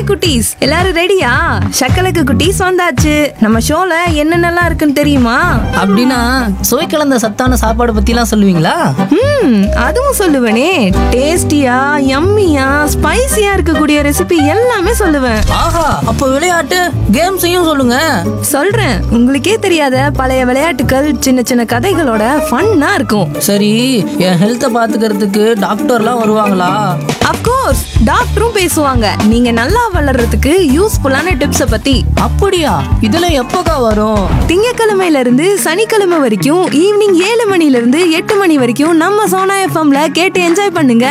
குட்டீஸ் எல்லாரும் ரெடியா சக்கலக்கு குட்டீஸ் வந்தாச்சு நம்ம ஷோல என்னென்னலாம் இருக்குன்னு தெரியுமா அப்படின்னா சுவை கலந்த சத்தான சாப்பாடு பத்திலாம் சொல்லுவீங்களா ம் அதுவும் சொல்லுவேனே டேஸ்டியா யம்மியா ஸ்பைசியா இருக்கக்கூடிய ரெசிபி எல்லாமே சொல்லுவேன் ஆஹா அப்போ விளையாட்டு கேம்ஸையும் சொல்லுங்க சொல்றேன் உங்களுக்கே தெரியாத பழைய விளையாட்டுகள் சின்ன சின்ன கதைகளோட ஃபன்னா இருக்கும் சரி என் ஹெல்த்தை பாத்துக்கிறதுக்கு டாக்டர்லாம் வருவாங்களா அப்கோர்ஸ் டாக்டரும் பேசுவாங்க நீங்க நல்லா வளர்றதுக்கு யூஸ்ஃபுல்லான டிப்ஸ பத்தி அப்படியா இதெல்லாம் எப்போக்கா வரும் திங்கக்கிழமையில இருந்து சனிக்கிழமை வரைக்கும் ஈவினிங் ஏழு மணில இருந்து எட்டு மணி வரைக்கும் நம்ம சோனா எஃப்எம்ல கேட்டு என்ஜாய் பண்ணுங்க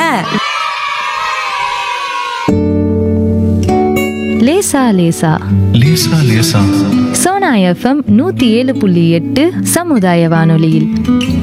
லேசா லேசா லேசா லேசா சோனா எஃப்எம் நூத்தி ஏழு புள்ளி எட்டு சமுதாய வானொலியில்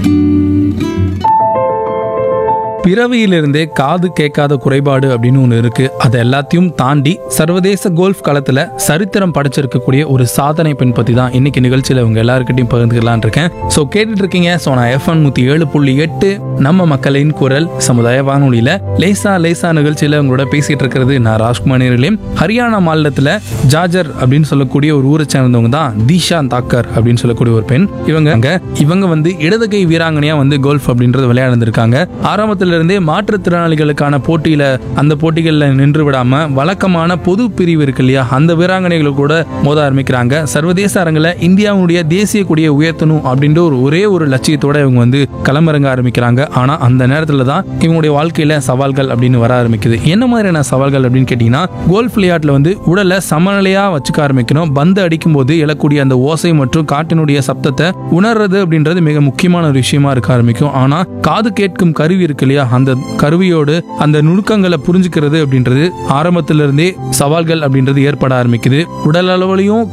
பிறவியிலிருந்தே காது கேட்காத குறைபாடு அப்படின்னு ஒன்று இருக்கு அதை எல்லாத்தையும் தாண்டி சர்வதேச கோல்ஃப் களத்துல சரித்திரம் படைச்சிருக்கக்கூடிய ஒரு சாதனை பெண் பத்தி தான் இன்னைக்கு நிகழ்ச்சியில உங்க எல்லாருக்கிட்டையும் பகிர்ந்துக்கலாம்னு இருக்கேன் ஸோ கேட்டுட்டு இருக்கீங்க ஸோ நான் எஃப்என் நூத்தி ஏழு புள்ளி எட்டு நம்ம மக்களின் குரல் சமுதாய வானொலியில லேசா லேசா நிகழ்ச்சியில உங்களோட பேசிட்டு இருக்கிறது நான் ராஜ்குமார் நேரிலையும் ஹரியானா மாநிலத்துல ஜாஜர் அப்படின்னு சொல்லக்கூடிய ஒரு ஊரை சேர்ந்தவங்க தான் தீஷா தாக்கர் அப்படின்னு சொல்லக்கூடிய ஒரு பெண் இவங்க அங்க இவங்க வந்து இடது கை வீராங்கனையா வந்து கோல்ஃப் அப்படின்றது விளையாண்டுருக்காங்க ஆரம்பத்துல இருந்தே மாற்றுத்திறனாளிகளுக்கான போட்டியில அந்த போட்டிகளில் நின்று விடாம வழக்கமான பொது பிரிவு இருக்கு இல்லையா அந்த வீராங்கனைகள் கூட மோத ஆரம்பிக்கிறாங்க சர்வதேச அரங்கில் இந்தியாவுடைய தேசிய கொடியை உயர்த்தணும் அப்படின்ற ஒரு ஒரே ஒரு லட்சியத்தோட இவங்க வந்து களமிறங்க ஆரம்பிக்கிறாங்க ஆனா அந்த நேரத்துல தான் இவங்களுடைய வாழ்க்கையில சவால்கள் அப்படின்னு வர ஆரம்பிக்குது என்ன மாதிரியான சவால்கள் அப்படின்னு கேட்டீங்கன்னா கோல்ஃப் விளையாட்டுல வந்து உடலை சமநிலையா வச்சுக்க ஆரம்பிக்கணும் பந்து அடிக்கும் போது எழக்கூடிய அந்த ஓசை மற்றும் காட்டினுடைய சப்தத்தை உணர்றது அப்படின்றது மிக முக்கியமான ஒரு விஷயமா இருக்க ஆரம்பிக்கும் ஆனா காது கேட்கும் கருவி இருக்கு இல்லையா அந்த கருவியோடு அந்த நுணுக்கங்களை புரிஞ்சுக்கிறது அப்படின்றது ஆரம்பத்துல இருந்தே சவால்கள் அப்படின்றது ஏற்பட ஆரம்பிக்குது உடல் அளவுலையும்